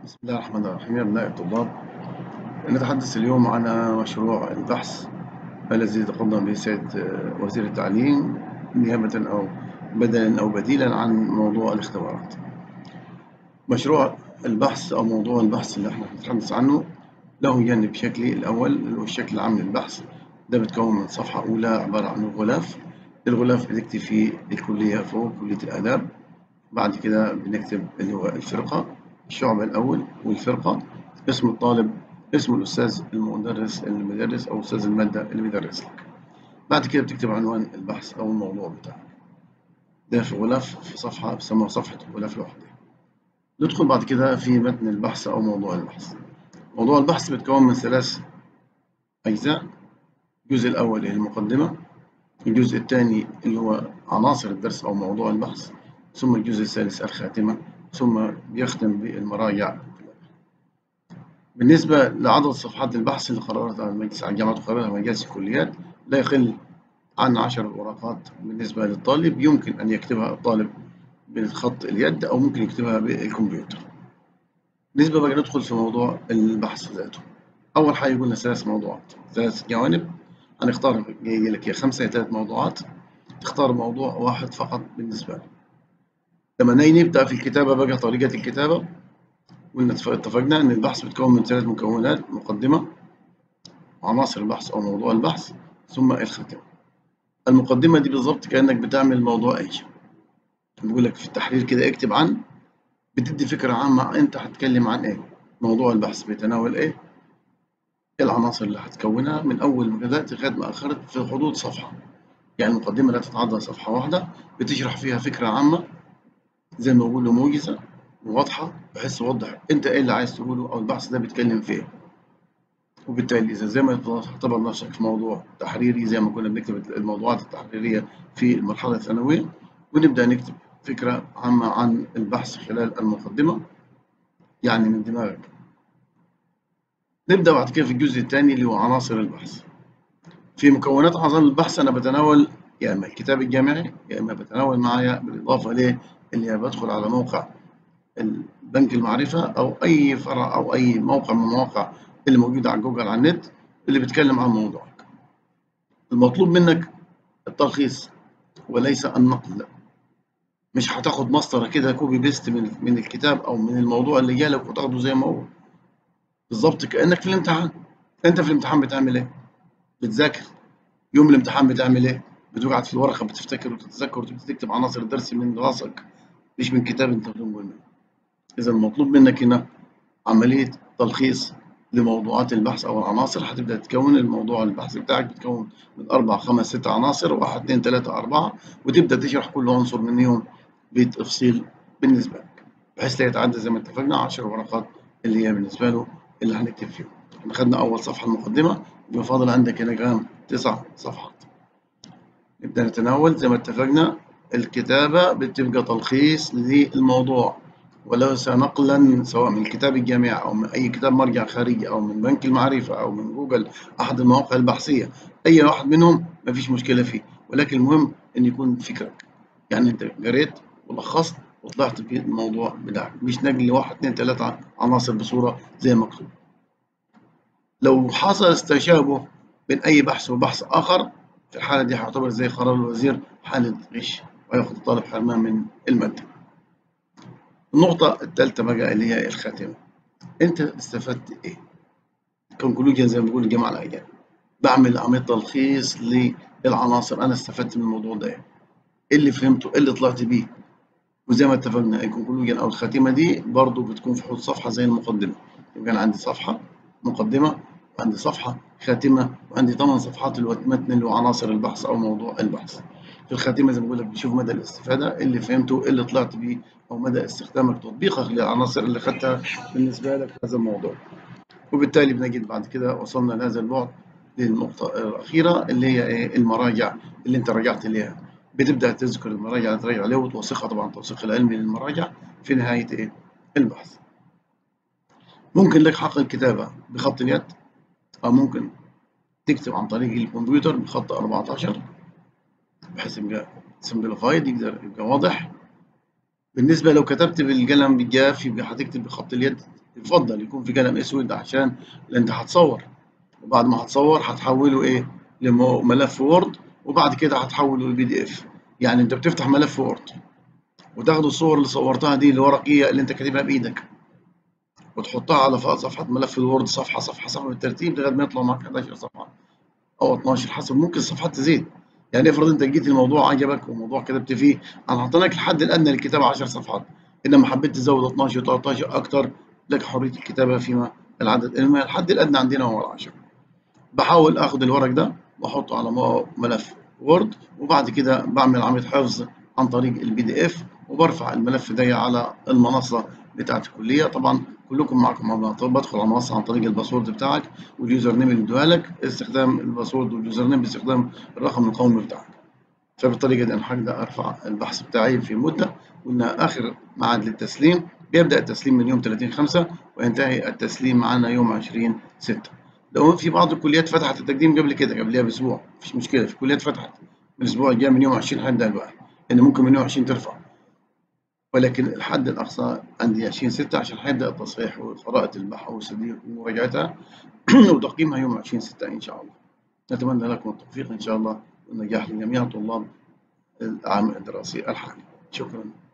بسم الله الرحمن الرحيم أبناء الطلاب نتحدث اليوم عن مشروع البحث الذي تقدم به السيد وزير التعليم نيابة أو بدلا أو بديلا عن موضوع الاختبارات مشروع البحث أو موضوع البحث اللي احنا بنتحدث عنه له جانب شكلي الأول اللي هو الشكل العام للبحث ده بتكون من صفحة أولى عبارة عن غلاف الغلاف بنكتب فيه الكلية فوق كلية الآداب بعد كده بنكتب اللي هو الفرقة الشعب الأول والفرقة اسم الطالب اسم الأستاذ المدرس المدرس أو أستاذ المادة اللي بيدرس لك بعد كده بتكتب عنوان البحث أو الموضوع بتاعك ده في غلاف في صفحة بيسموها صفحة الغلاف لوحدها ندخل بعد كده في متن البحث أو موضوع البحث موضوع البحث بيتكون من ثلاث أجزاء الجزء الأول المقدمة الجزء الثاني اللي هو عناصر الدرس أو موضوع البحث ثم الجزء الثالث الخاتمة ثم بيختم بالمراجع بالنسبة لعدد صفحات البحث اللي قررتها المجلس عن جامعة وقررها مجالس الكليات لا يقل عن عشر ورقات بالنسبة للطالب يمكن أن يكتبها الطالب بخط اليد أو ممكن يكتبها بالكمبيوتر بالنسبة بقى ندخل في موضوع البحث ذاته أول حاجة قلنا ثلاث موضوعات ثلاث جوانب هنختار جاي لك يا خمسة يا ثلاث موضوعات تختار موضوع واحد فقط بالنسبة لك لما نيجي نبدأ في الكتابة بقى طريقة الكتابة قلنا اتفقنا إن البحث بيتكون من ثلاث مكونات مقدمة عناصر البحث أو موضوع البحث ثم الختام المقدمة دي بالظبط كأنك بتعمل موضوع أي بيقول لك في التحرير كده اكتب عن بتدي فكرة عامة أنت هتتكلم عن إيه موضوع البحث بيتناول إيه إيه العناصر اللي هتكونها من أول ما بدأت لغاية ما آخرت في حدود صفحة يعني المقدمة لا تتعدى صفحة واحدة بتشرح فيها فكرة عامة زي ما بقول موجزة وواضحة بحيث توضح أنت إيه اللي عايز تقوله أو البحث ده بيتكلم في إيه وبالتالي إذا زي ما تعتبر نفسك في موضوع تحريري زي ما كنا بنكتب الموضوعات التحريرية في المرحلة الثانوية ونبدأ نكتب فكرة عامة عن البحث خلال المقدمة يعني من دماغك نبدأ بعد كده في الجزء الثاني اللي هو عناصر البحث في مكونات عناصر البحث أنا بتناول يا إما الكتاب الجامعي يا إما بتناول معايا بالإضافة إليه اللي بدخل على موقع البنك المعرفة أو أي فرع أو أي موقع من المواقع اللي موجودة على جوجل على النت اللي بيتكلم عن موضوعك المطلوب منك التلخيص وليس النقل مش هتاخد مسطرة كده كوبي بيست من من الكتاب أو من الموضوع اللي جالك وتاخده زي ما هو بالظبط كأنك في الامتحان أنت في الامتحان بتعمل إيه؟ بتذاكر يوم الامتحان بتعمل إيه؟ بتقعد في الورقة بتفتكر وتتذكر وتكتب عناصر الدرس من راسك مش من كتاب أنت بتنقل منه إذا المطلوب منك هنا عملية تلخيص لموضوعات البحث أو العناصر هتبدأ تكون الموضوع البحث بتاعك بتكون من أربع خمس ست عناصر واحد اثنين ثلاثة أربعة وتبدأ تشرح كل عنصر منهم بتفصيل بالنسبة لك بحيث لا يتعدى زي ما اتفقنا 10 ورقات اللي هي بالنسبة له اللي هنكتب فيهم احنا خدنا أول صفحة المقدمة يبقى فاضل عندك هنا كام تسع صفحات نبدأ نتناول زي ما اتفقنا الكتابة بتبقى تلخيص للموضوع وليس نقلا سواء من الكتاب الجامعي أو من أي كتاب مرجع خارجي أو من بنك المعرفة أو من جوجل أحد المواقع البحثية أي واحد منهم ما فيش مشكلة فيه ولكن المهم أن يكون فكرك يعني أنت قريت ولخصت وطلعت في الموضوع بتاعك مش نقل واحد اثنين ثلاثة عناصر بصورة زي ما مكتوب لو حصل تشابه بين أي بحث وبحث آخر في الحالة دي هيعتبر زي قرار الوزير حالة غش وياخد الطالب حرمان من المادة. النقطة الثالثة بقى اللي هي الخاتمة. أنت استفدت إيه؟ كونكلوجن زي ما بيقول الجامعة الأجانب. بعمل عملية تلخيص للعناصر أنا استفدت من الموضوع ده. إيه اللي فهمته؟ إيه اللي طلعت بيه؟ وزي ما اتفقنا الكونكلوجن أو الخاتمة دي برضه بتكون في حدود صفحة زي المقدمة. يبقى أنا عندي صفحة مقدمة وعندي صفحة خاتمة وعندي ثمان صفحات اللي هو متن اللي هو عناصر البحث أو موضوع البحث. في الخاتمة زي ما بقول لك بتشوف مدى الاستفادة اللي فهمته اللي طلعت بيه أو مدى استخدامك تطبيقك للعناصر اللي خدتها بالنسبة لك هذا الموضوع. وبالتالي بنجد بعد كده وصلنا لهذا البعد للنقطة الأخيرة اللي هي إيه المراجع اللي أنت رجعت إليها. بتبدأ تذكر المراجع اللي تراجع عليها وتوثقها طبعا التوثيق العلمي للمراجع في نهاية إيه البحث. ممكن لك حق الكتابة بخط اليد أو ممكن تكتب عن طريق الكمبيوتر بخط 14 بحيث يبقى سمبليفايد يقدر يبقى واضح بالنسبة لو كتبت بالقلم بالجاف يبقى هتكتب بخط اليد يفضل يكون في قلم اسود عشان اللي انت هتصور وبعد ما هتصور هتحوله ايه لملف وورد وبعد كده هتحوله لبي دي اف يعني انت بتفتح ملف وورد وتاخد الصور اللي صورتها دي الورقيه اللي انت كاتبها بايدك وتحطها على صفحه ملف الوورد صفحه صفحه صفحه بالترتيب لغايه ما يطلع معاك 11 صفحه او 12 حسب ممكن الصفحات تزيد يعني افرض انت جيت الموضوع عجبك وموضوع كتبت فيه انا حاطط الحد الادنى للكتابه 10 صفحات انما حبيت تزود 12 13 اكتر لك حريه الكتابه فيما العدد انما الحد الادنى عندنا هو 10 بحاول اخد الورق ده واحطه على ملف وورد وبعد كده بعمل عمليه حفظ عن طريق البي دي اف وبرفع الملف ده على المنصه بتاعت الكليه طبعا كلكم معكم بدخل على المنصه عن طريق الباسورد بتاعك واليوزر نيم اللي ادوها لك استخدام الباسورد واليوزر نيم باستخدام الرقم القومي بتاعك فبالطريقه دي انا هقدر ارفع البحث بتاعي في مده وان اخر ميعاد للتسليم بيبدا التسليم من يوم 30 5 وينتهي التسليم معانا يوم 20 6 لو في بعض الكليات فتحت التقديم قبل كده قبلها باسبوع مفيش مشكله في كليات فتحت من الاسبوع الجاي من يوم 20 هنبدا بقى لان ممكن من يوم 20 ترفع ولكن الحد الأقصى عندي 20 6 عشان هيبدأ التصحيح وقراءة البحوث دي ومراجعتها وتقييمها يوم 20 6 إن شاء الله. نتمنى لكم التوفيق إن شاء الله والنجاح لجميع طلاب العام الدراسي الحالي. شكرا.